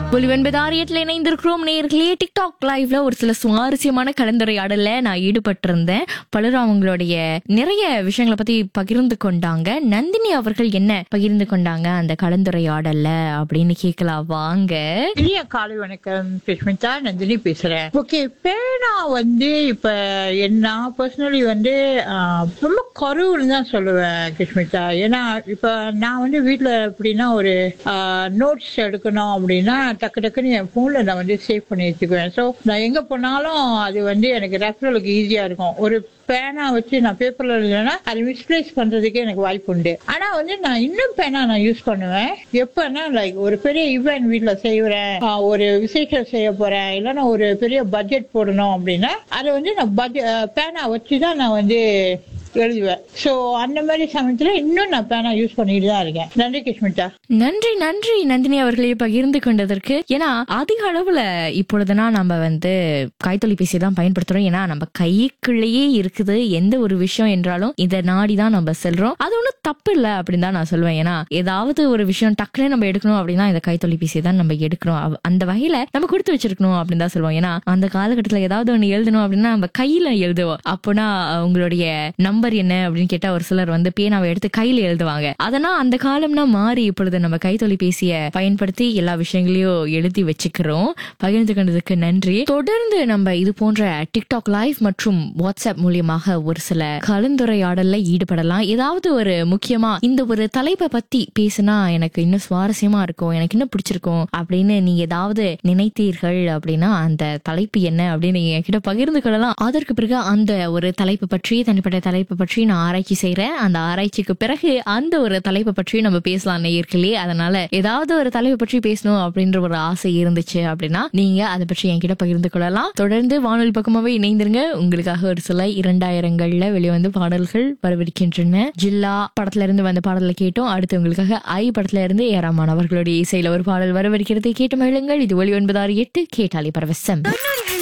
ஒளிவன்பதாரியத்தில் இணைந்திருக்கிறோம் நேர்களே டிக்டாக் லைவ்ல ஒரு சில சுவாரஸ்யமான கலந்துரையாடல நான் ஈடுபட்டிருந்தேன் பலரும் அவங்களுடைய நிறைய விஷயங்களை பத்தி பகிர்ந்து கொண்டாங்க நந்தினி அவர்கள் என்ன பகிர்ந்து கொண்டாங்க அந்த கலந்துரையாடல்ல அப்படின்னு கேட்கலாம் வாங்க இனிய காலை வணக்கம் சுஷ்மிதா நந்தினி பேசுறேன் ஓகே பேனா வந்து இப்ப என்ன பர்சனலி வந்து ஆஹ், ரொம்ப குறைவுன்னு தான் சொல்லுவேன் சுஷ்மிதா ஏன்னா இப்ப நான் வந்து வீட்ல எப்படின்னா ஒரு நோட்ஸ் எடுக்கணும் அப்படின்னா டக்கு டக்குன்னு என் போன்ல நான் வந்து சேவ் பண்ணி வச்சுக்குவேன் ஸோ நான் எங்க போனாலும் அது வந்து எனக்கு ரெஃபரலுக்கு ஈஸியா இருக்கும் ஒரு பேனா வச்சு நான் பேப்பர்ல எழுதுனா அதை மிஸ்பிளேஸ் பண்றதுக்கு எனக்கு வாய்ப்பு உண்டு ஆனா வந்து நான் இன்னும் பேனா நான் யூஸ் பண்ணுவேன் எப்பன்னா லைக் ஒரு பெரிய ஈவென்ட் வீட்ல செய்யறேன் ஆஹ் ஒரு விசேஷம் செய்ய போறேன் இல்லைன்னா ஒரு பெரிய பட்ஜெட் போடணும் அப்படின்னா அதை வந்து நான் பட்ஜெட் பேனா வச்சு தான் நான் வந்து எழுதுவேன் ஸோ அந்த மாதிரி சமயத்துல இன்னும் நான் பேனா யூஸ் பண்ணிட்டு தான் இருக்கேன் நன்றி கிருஷ்மிதா நன்றி நன்றி நந்தினி அவர்களே பகிர்ந்து கொண்டதற்கு ஏன்னா அதிக அளவுல இப்பொழுதுனா நம்ம வந்து கைத்தொலைபேசி தான் பயன்படுத்துறோம் ஏன்னா நம்ம கைக்குள்ளேயே இருக்குது எந்த ஒரு விஷயம் என்றாலும் இதை நாடி தான் நம்ம செல்றோம் அது ஒன்றும் தப்பு இல்லை அப்படின்னு தான் நான் சொல்லுவேன் ஏன்னா ஏதாவது ஒரு விஷயம் டக்குனு நம்ம எடுக்கணும் அப்படின்னா இந்த கைத்தொலைபேசி தான் நம்ம எடுக்கிறோம் அவ- அந்த வகையில நம்ம கொடுத்து வச்சிருக்கணும் அப்படின்னு தான் சொல்லுவோம் ஏன்னா அந்த காலகட்டத்துல ஏதாவது ஒண்ணு எழுதணும் அப்படின்னா நம்ம கையில எழுதுவோம் அப்போனா உங்களுடைய நம்பர் என்ன அப்படின்னு கேட்டா ஒரு சிலர் வந்து பேனாவை எடுத்து கையில எழுதுவாங்க அதனா அந்த காலம்னா மாறி இப்பொழுது நம்ம கைத்தொலைபேசிய பயன்படுத்தி எல்லா விஷயங்களையும் எழுதி வச்சுக்கிறோம் பகிர்ந்து கொண்டதுக்கு நன்றி தொடர்ந்து நம்ம இது போன்ற டிக்டாக் லைவ் மற்றும் வாட்ஸ்அப் மூலியமாக ஒரு சில கலந்துரையாடல்ல ஈடுபடலாம் ஏதாவது ஒரு முக்கியமா இந்த ஒரு தலைப்பை பத்தி பேசினா எனக்கு இன்னும் சுவாரஸ்யமா இருக்கும் எனக்கு இன்னும் பிடிச்சிருக்கும் அப்படின்னு நீங்க ஏதாவது நினைத்தீர்கள் அப்படின்னா அந்த தலைப்பு என்ன அப்படின்னு நீங்க என்கிட்ட பகிர்ந்து கொள்ளலாம் அதற்கு பிறகு அந்த ஒரு தலைப்பு பற்றி தனிப்பட்ட தலைப்பு பற்றி நான் ஆராய்ச்சி செய்றேன் அந்த ஆராய்ச்சிக்கு பிறகு அந்த ஒரு தலைப்பை பற்றி நம்ம பேசலாம் நேயர்களே அதனால ஏதாவது ஒரு தலைப்பு பற்றி பேசணும் அப்படின்ற ஒரு ஆசை இருந்துச்சு அப்படின்னா நீங்க அதை பற்றி என்கிட்ட பகிர்ந்து கொள்ளலாம் தொடர்ந்து வானொலி பக்கமாவே இணைந்திருங்க உங்களுக்காக ஒரு சில இரண்டாயிரங்கள்ல வெளிவந்து பாடல்கள் வரவிருக்கின்றன ஜில்லா படத்துல இருந்து வந்த பாடலை கேட்டோம் அடுத்து உங்களுக்காக ஐ படத்துல இருந்து ஏராமான் அவர்களுடைய இசையில ஒரு பாடல் வரவிருக்கிறது கேட்டு மகிழுங்கள் இது ஒளி ஒன்பதாறு எட்டு கேட்டாலே பரவசம் தொண்ணூறுகளில்